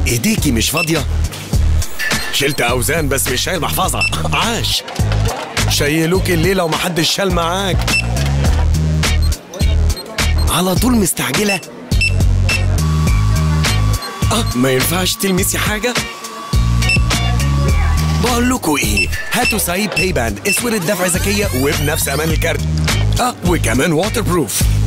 ايديكي مش فاضية شلت اوزان بس مش شايل محفظة عاش شيلوك الليلة ومحدش شال معاك على طول مستعجلة اه ما ينفعش تلمسي حاجة بقول لكم ايه هاتوا سعيد باي باند اسود الدفع ذكية وبنفس امان الكارت اه وكمان واتر بروف